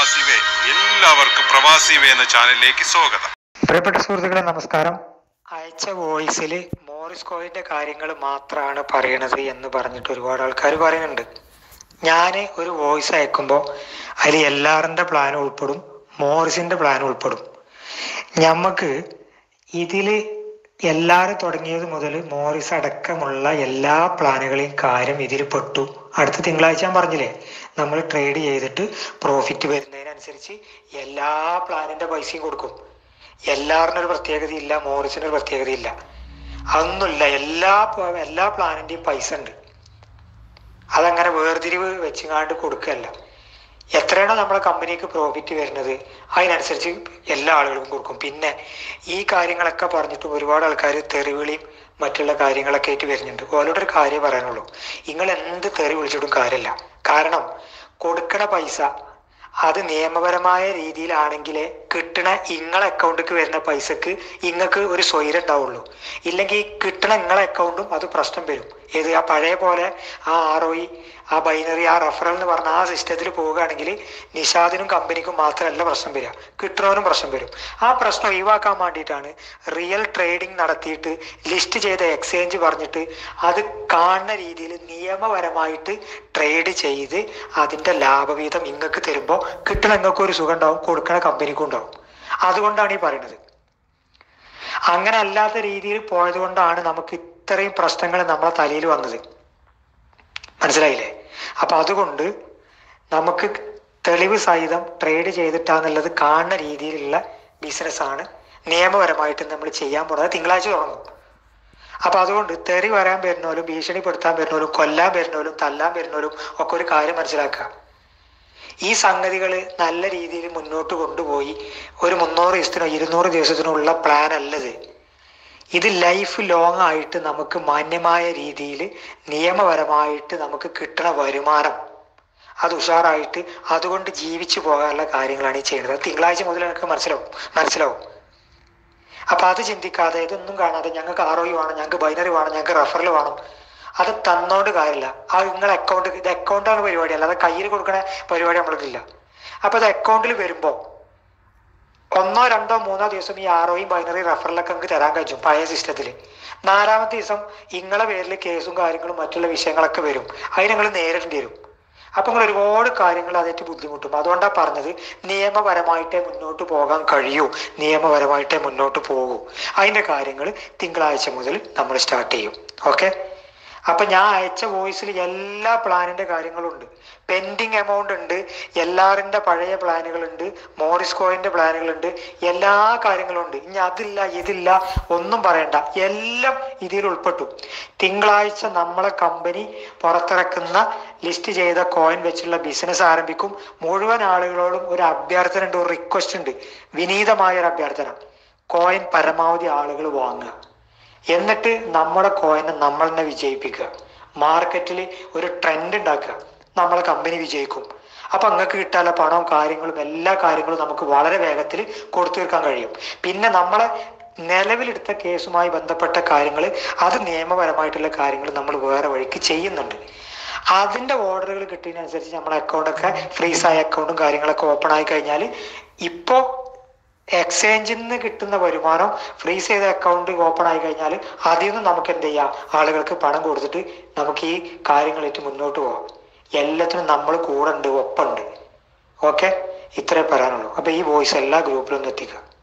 പ്രവാസിവേ എല്ലാവർക്കും പ്രവാസിവേ എന്ന ചാനലിലേക്ക് സ്വാഗതം പ്രിയപ്പെട്ട സുഹൃത്തുക്കളെ നമസ്കാരം അയച്ച വോയിസിൽ മോറിസ് കോയിന്റെ കാര്യങ്ങൾ മാത്രമാണ് പറയണത് എന്ന് പറഞ്ഞിട്ട് ഒരുപാട് ആൾക്കാർ പറയുന്നുണ്ട് ഞാൻ ഒരു വോയിസ് അയക്കുമ്പോൾ അതിൽ എല്ലാറിൻ്റെ പ്ലാൻ ഉൾപ്പെടും മോറിസിന്റെ പ്ലാൻ ഉൾപ്പെടും ഞമ്മക്ക് ഇതിൽ എല്ലാവരും തുടങ്ങിയത് മുതൽ മോറിസ് അടക്കമുള്ള എല്ലാ പ്ലാനുകളെയും കാര്യം ഇതിൽ പെട്ടു അടുത്ത തിങ്കളാഴ്ച ഞാൻ പറഞ്ഞില്ലേ നമ്മൾ ട്രേഡ് ചെയ്തിട്ട് പ്രോഫിറ്റ് വരുന്നതിനനുസരിച്ച് എല്ലാ പ്ലാനിന്റെ പൈസയും കൊടുക്കും എല്ലാറിനും ഒരു പ്രത്യേകതയില്ല മോറിസിന് ഒരു പ്രത്യേകതയില്ല അതൊന്നുമില്ല എല്ലാ പ- എല്ലാ പ്ലാനിന്റെയും പൈസ ഉണ്ട് അതങ്ങനെ വേർതിരിവ് വെച്ചുകാണ്ട് കൊടുക്കുകയല്ല എത്രയാണോ നമ്മളെ കമ്പനിക്ക് പ്രോഫിറ്റ് വരുന്നത് അതിനനുസരിച്ച് എല്ലാ ആളുകൾക്കും കൊടുക്കും പിന്നെ ഈ കാര്യങ്ങളൊക്കെ പറഞ്ഞിട്ടും ഒരുപാട് ആൾക്കാർ തെറിവിളിയും മറ്റുള്ള കാര്യങ്ങളൊക്കെ ആയിട്ട് വരുന്നുണ്ട് ഓരോടെ ഒരു കാര്യം പറയാനുള്ളൂ നിങ്ങൾ എന്ത് തെറി വിളിച്ചിട്ടും കാര്യമില്ല കാരണം കൊടുക്കണ പൈസ അത് നിയമപരമായ രീതിയിലാണെങ്കിലേ കിട്ടണ ഇങ്ങളെ അക്കൗണ്ടിക്ക് വരുന്ന പൈസക്ക് ഇങ്ങക്ക് ഒരു സ്വൈരം ഉണ്ടാവുള്ളൂ ഇല്ലെങ്കിൽ കിട്ടണ നിങ്ങളെ അക്കൗണ്ടും അത് പ്രശ്നം വരും ഏത് ആ പഴയ പോലെ ആ ആർ ഒ ആ ബൈനറി ആ റെഫറൽ എന്ന് പറഞ്ഞ ആ സിസ്റ്റത്തിൽ പോവുകയാണെങ്കിൽ നിഷാദിനും കമ്പനിക്കും മാത്രമല്ല പ്രശ്നം വരിക കിട്ടണവനും പ്രശ്നം വരും ആ പ്രശ്നം ഒഴിവാക്കാൻ വേണ്ടിയിട്ടാണ് റിയൽ ട്രേഡിംഗ് നടത്തിയിട്ട് ലിസ്റ്റ് ചെയ്ത എക്സ്ചേഞ്ച് പറഞ്ഞിട്ട് അത് കാണുന്ന രീതിയിൽ നിയമപരമായിട്ട് ട്രേഡ് ചെയ്ത് അതിന്റെ ലാഭവീതം ഇങ്ങക്ക് തരുമ്പോൾ കിട്ടണ നിങ്ങൾക്ക് ഒരു സുഖം ഉണ്ടാവും കൊടുക്കണ കമ്പനിക്കും ഉണ്ടാവും അതുകൊണ്ടാണ് ഈ പറയുന്നത് അങ്ങനെ അല്ലാത്ത രീതിയിൽ പോയത് കൊണ്ടാണ് നമുക്ക് ഇത്രയും പ്രശ്നങ്ങൾ നമ്മളെ തലയിൽ വന്നത് മനസ്സിലായില്ലേ അപ്പൊ അതുകൊണ്ട് നമുക്ക് തെളിവ് സഹിതം ട്രേഡ് ചെയ്തിട്ടാന്നുള്ളത് കാണുന്ന രീതിയിലുള്ള ബിസിനസ് ആണ് നിയമപരമായിട്ട് നമ്മൾ ചെയ്യാൻ പോകുന്നത് തിങ്കളാഴ്ച തുടങ്ങും അപ്പൊ അതുകൊണ്ട് തെറി വരാൻ വരുന്നവരും ഭീഷണിപ്പെടുത്താൻ വരുന്നവരും കൊല്ലാൻ വരുന്നവരും തല്ലാൻ വരുന്നവരും ഒക്കെ ഒരു കാര്യം മനസ്സിലാക്കുക ഈ സംഗതികൾ നല്ല രീതിയിൽ മുന്നോട്ട് കൊണ്ടുപോയി ഒരു മുന്നൂറ് ദിവസത്തിനോ ഇരുന്നൂറ് ദിവസത്തിനോ ഉള്ള പ്ലാൻ അല്ലത് ഇത് ലൈഫ് ലോങ് ആയിട്ട് നമുക്ക് മാന്യമായ രീതിയിൽ നിയമപരമായിട്ട് നമുക്ക് കിട്ടണ വരുമാനം അത് ഉഷാറായിട്ട് അതുകൊണ്ട് ജീവിച്ചു പോകാനുള്ള കാര്യങ്ങളാണ് ഈ ചെയ്യുന്നത് തിങ്കളാഴ്ച മുതൽ എനിക്ക് മനസ്സിലാവും മനസ്സിലാവും അപ്പൊ അത് ചിന്തിക്കാതെ ഇതൊന്നും കാണാതെ ഞങ്ങൾക്ക് ആർ ഒ വേണം ഞങ്ങൾക്ക് ബൈനറി വേണം ഞങ്ങൾക്ക് റെഫറൽ വേണം അത് തന്നോണ്ട് കാര്യമില്ല ആ നിങ്ങളെ അക്കൗണ്ട് ഇത് അക്കൗണ്ടാണ് പരിപാടി അല്ലാതെ കയ്യിൽ കൊടുക്കണ പരിപാടി നമ്മൾക്കില്ല അപ്പൊ അത് അക്കൗണ്ടിൽ വരുമ്പോ ഒന്നോ രണ്ടോ മൂന്നോ ദിവസം ഈ ആറോയും ബൈനറി റെഫറലൊക്കെ നമുക്ക് തരാൻ കഴിയും പഴയ സിസ്റ്റത്തിൽ നാലാമത്തെ ദിവസം ഇങ്ങളെ പേരിൽ കേസും കാര്യങ്ങളും മറ്റുള്ള വിഷയങ്ങളൊക്കെ വരും അതിന് നിങ്ങൾ നേരിടേണ്ടി വരും അപ്പൊ നിങ്ങൾ ഒരുപാട് കാര്യങ്ങൾ അതായിട്ട് ബുദ്ധിമുട്ടും അതുകൊണ്ടാണ് പറഞ്ഞത് നിയമപരമായിട്ടേ മുന്നോട്ട് പോകാൻ കഴിയൂ നിയമപരമായിട്ടേ മുന്നോട്ട് പോകൂ അതിന്റെ കാര്യങ്ങൾ തിങ്കളാഴ്ച മുതൽ നമ്മൾ സ്റ്റാർട്ട് ചെയ്യും ഓക്കെ അപ്പൊ ഞാൻ അയച്ച വോയിസിൽ എല്ലാ പ്ലാനിന്റെ കാര്യങ്ങളും ഉണ്ട് പെൻഡിങ് എമൗണ്ട് ഉണ്ട് എല്ലാറിന്റെ പഴയ പ്ലാനുകളുണ്ട് മോറിസ് കോയിന്റെ പ്ലാനുകളുണ്ട് എല്ലാ കാര്യങ്ങളും ഉണ്ട് ഇനി അതില്ല ഇതില്ല ഒന്നും പറയണ്ട എല്ലാം ഇതിൽ ഉൾപ്പെട്ടു തിങ്കളാഴ്ച നമ്മളെ കമ്പനി പുറത്തിറക്കുന്ന ലിസ്റ്റ് ചെയ്ത കോയിൻ വെച്ചുള്ള ബിസിനസ് ആരംഭിക്കും മുഴുവൻ ആളുകളോടും ഒരു അഭ്യർത്ഥന ഉണ്ട് ഒരു റിക്വസ്റ്റ് ഉണ്ട് വിനീതമായ ഒരു അഭ്യർത്ഥന കോയിൻ പരമാവധി ആളുകൾ വാങ്ങുക എന്നിട്ട് നമ്മുടെ കോയിനെ നമ്മൾ തന്നെ വിജയിപ്പിക്കുക മാർക്കറ്റിൽ ഒരു ട്രെൻഡ് ഉണ്ടാക്കുക നമ്മളെ കമ്പനി വിജയിക്കും അപ്പൊ അങ്ങക്ക് കിട്ടാനുള്ള പണവും കാര്യങ്ങളും എല്ലാ കാര്യങ്ങളും നമുക്ക് വളരെ വേഗത്തിൽ കൊടുത്തു തീർക്കാൻ കഴിയും പിന്നെ നമ്മളെ നിലവിലെടുത്ത കേസുമായി ബന്ധപ്പെട്ട കാര്യങ്ങൾ അത് നിയമപരമായിട്ടുള്ള കാര്യങ്ങൾ നമ്മൾ വേറെ വഴിക്ക് ചെയ്യുന്നുണ്ട് അതിന്റെ ഓർഡറുകൾ കിട്ടിയതിനനുസരിച്ച് നമ്മുടെ അക്കൗണ്ടൊക്കെ ഫ്രീസ് ആയ അക്കൗണ്ടും കാര്യങ്ങളൊക്കെ ഓപ്പൺ ആയി കഴിഞ്ഞാൽ ഇപ്പോൾ എക്സ്ചേഞ്ചിൽ നിന്ന് കിട്ടുന്ന വരുമാനം ഫ്രീസ് ചെയ്ത അക്കൗണ്ട് ഓപ്പൺ ആയി കഴിഞ്ഞാൽ അതിൽ നിന്ന് നമുക്ക് എന്ത് ചെയ്യാം ആളുകൾക്ക് പണം കൊടുത്തിട്ട് നമുക്ക് ഈ കാര്യങ്ങളായിട്ട് മുന്നോട്ട് പോകാം എല്ലാത്തിനും നമ്മൾ കൂടെ ഉണ്ട് ഒപ്പമുണ്ട് ഓക്കെ ഇത്രേ പറയാനുള്ളൂ അപ്പൊ ഈ വോയിസ് എല്ലാ ഗ്രൂപ്പിലും ഒന്ന് എത്തിക്കുക